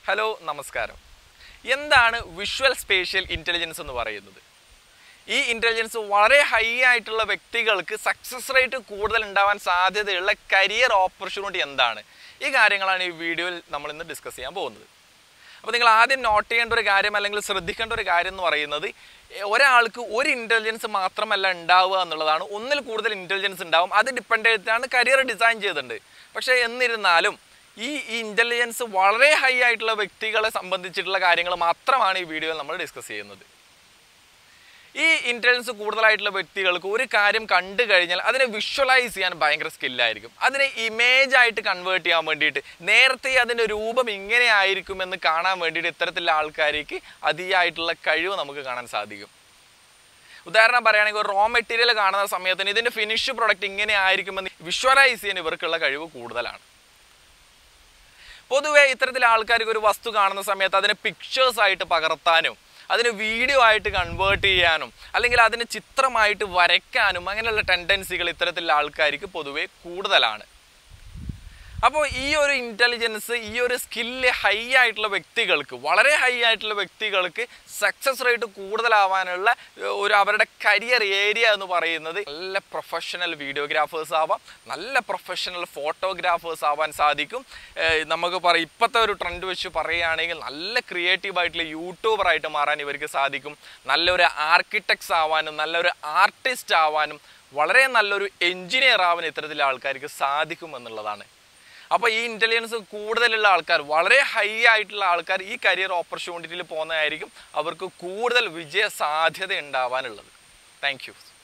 hello നമസ്കാരം എന്താണ് visual spatial intelligence എന്ന് പറയുന്നത് ഈ ഇൻ്റലിജൻസ് വളരെ ഹൈ ആയിട്ടുള്ള വ്യക്തികൾക്ക് സക്സസ് റേറ്റ് കൂടുതൽ ഉണ്ടാവാൻ സാധ്യതയുള്ള കരിയർ ഓപ്പർച്യൂണിറ്റി എന്താണ് ഈ കാര്യങ്ങളാണ് ഈ വീഡിയോയിൽ നമ്മൾ ഇന്ന് ഡിസ്കസ് ചെയ്യാൻ പോകുന്നത് അപ്പോൾ നിങ്ങൾ ആദ്യം നോട്ട് ചെയ്യേണ്ട ഒരു കാര്യം അല്ലെങ്കിൽ ശ്രദ്ധിക്കേണ്ട ഒരു കാര്യം എന്ന് പറയുന്നത് എ, ഒരാൾക്ക് ഒരു ഇൻ്റലിജൻസ് മാത്രമല്ല ഉണ്ടാവുക എന്നുള്ളതാണ് ഒന്നിൽ കൂടുതൽ ഇൻ്റലിജൻസ് ഉണ്ടാവും അത് ഡിപ്പെൻഡ് ചെയ്തിട്ടാണ് കരിയർ ഡിസൈൻ ചെയ്തിട്ടുണ്ട് പക്ഷേ എന്നിരുന്നാലും ഈ ഈ ഇൻ്റലിജൻസ് വളരെ ഹൈ ആയിട്ടുള്ള വ്യക്തികളെ സംബന്ധിച്ചിട്ടുള്ള കാര്യങ്ങൾ മാത്രമാണ് ഈ വീഡിയോയിൽ നമ്മൾ ഡിസ്കസ് ചെയ്യുന്നത് ഈ ഇൻ്റലിജൻസ് കൂടുതലായിട്ടുള്ള വ്യക്തികൾക്ക് ഒരു കാര്യം കണ്ടു കഴിഞ്ഞാൽ അതിനെ വിഷ്വലൈസ് ചെയ്യാൻ ഭയങ്കര സ്കില്ലായിരിക്കും അതിനെ ഇമേജ് ആയിട്ട് കൺവേർട്ട് ചെയ്യാൻ വേണ്ടിയിട്ട് നേരത്തെ അതിൻ്റെ രൂപം ഇങ്ങനെ ആയിരിക്കുമെന്ന് കാണാൻ വേണ്ടിയിട്ട് ഇത്തരത്തിലുള്ള ആൾക്കാർക്ക് അതിയായിട്ടുള്ള കഴിവ് നമുക്ക് കാണാൻ സാധിക്കും ഉദാഹരണം പറയുകയാണെങ്കിൽ ഒരു റോ മെറ്റീരിയൽ കാണുന്ന സമയത്തിന് ഇതിൻ്റെ ഫിനിഷ് പ്രൊഡക്റ്റ് ഇങ്ങനെ ആയിരിക്കുമെന്ന് വിഷ്വലൈസ് ചെയ്യാൻ ഇവർക്കുള്ള കഴിവ് കൂടുതലാണ് പൊതുവേ ഇത്തരത്തിലെ ആൾക്കാർക്ക് ഒരു വസ്തു കാണുന്ന സമയത്ത് അതിനെ പിക്ചേഴ്സ് ആയിട്ട് പകർത്താനും അതിന് വീഡിയോ ആയിട്ട് കൺവേർട്ട് ചെയ്യാനും അല്ലെങ്കിൽ അതിന് ചിത്രമായിട്ട് വരയ്ക്കാനും അങ്ങനെയുള്ള ടെൻഡൻസികൾ ഇത്തരത്തിലുള്ള ആൾക്കാർക്ക് പൊതുവേ കൂടുതലാണ് അപ്പോൾ ഈ ഒരു ഇൻ്റലിജൻസ് ഈ ഒരു സ്കില്ല് ഹൈ ആയിട്ടുള്ള വ്യക്തികൾക്ക് വളരെ ഹൈ ആയിട്ടുള്ള വ്യക്തികൾക്ക് സക്സസ് റേറ്റ് കൂടുതലാവാനുള്ള ഏർ, ഒരു അവരുടെ കരിയർ ഏരിയ എന്ന് പറയുന്നത് നല്ല പ്രൊഫഷണൽ വീഡിയോഗ്രാഫേഴ്സ് ആവാം നല്ല പ്രൊഫഷണൽ ഫോട്ടോഗ്രാഫേഴ്സ് ആവാൻ സാധിക്കും ഏർ, നമുക്ക് പറ ഇപ്പോഴത്തെ ഒരു ട്രെൻഡ് വെച്ച് പറയുകയാണെങ്കിൽ നല്ല ക്രിയേറ്റീവ് ആയിട്ടുള്ള യൂട്യൂബറായിട്ട് മാറാൻ ഇവർക്ക് സാധിക്കും നല്ലൊരു ആർക്കിടെക്ട്സ് ആവാനും നല്ലൊരു ആർട്ടിസ്റ്റ് ആവാനും വളരെ നല്ലൊരു എഞ്ചിനീയർ ആവാൻ ഇത്തരത്തിലുള്ള ആൾക്കാർക്ക് സാധിക്കും എന്നുള്ളതാണ് അപ്പോൾ ഈ ഇൻ്റലിജൻസ് കൂടുതലുള്ള ആൾക്കാർ വളരെ ഹൈ ആയിട്ടുള്ള ആൾക്കാർ ഈ കരിയർ ഓപ്പർച്യൂണിറ്റിയിൽ പോകുന്നതായിരിക്കും അവർക്ക് കൂടുതൽ വിജയ സാധ്യത ഉണ്ടാവാനുള്ളത് താങ്ക് യു